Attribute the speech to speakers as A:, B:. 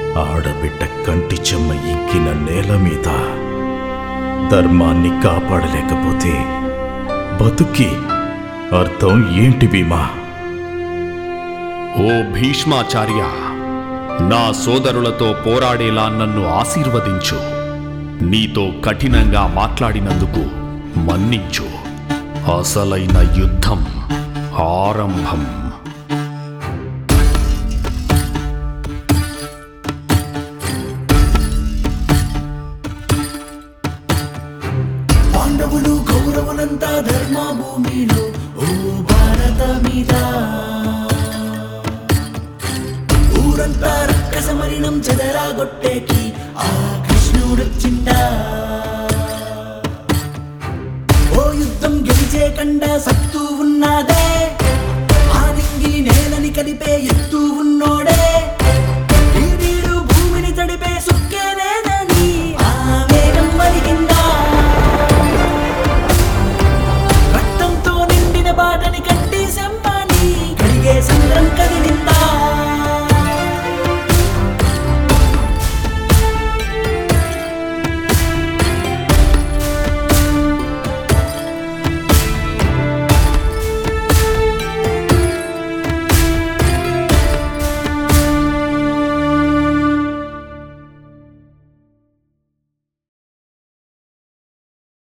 A: ఆడబిడ్డ కంటి చెమ్మ ఎక్కిన నేల మీద ధర్మాన్ని కాపాడలేకపోతే బతుకి అర్థం ఏంటి భీమా
B: ఓ భీష్మాచార్య నా సోదరులతో పోరాడేలా నన్ను ఆశీర్వదించు నీతో కఠినంగా మాట్లాడినందుకు మన్నించు అసలైన యుద్ధం ఆరంభం
C: పాండవులు కౌరవులంతా ధర్మ భూమిలో ఓ భారత మీద ఊరంతా రక్కస మరిణం చెదరాగొట్టేకి ఆ కృష్ణుడొచ్చిండా ఓ యుద్ధం గెలిచే కండ సత్తు ఉన్నదే ఆ నింగి నేలని కలిపే ఎత్తు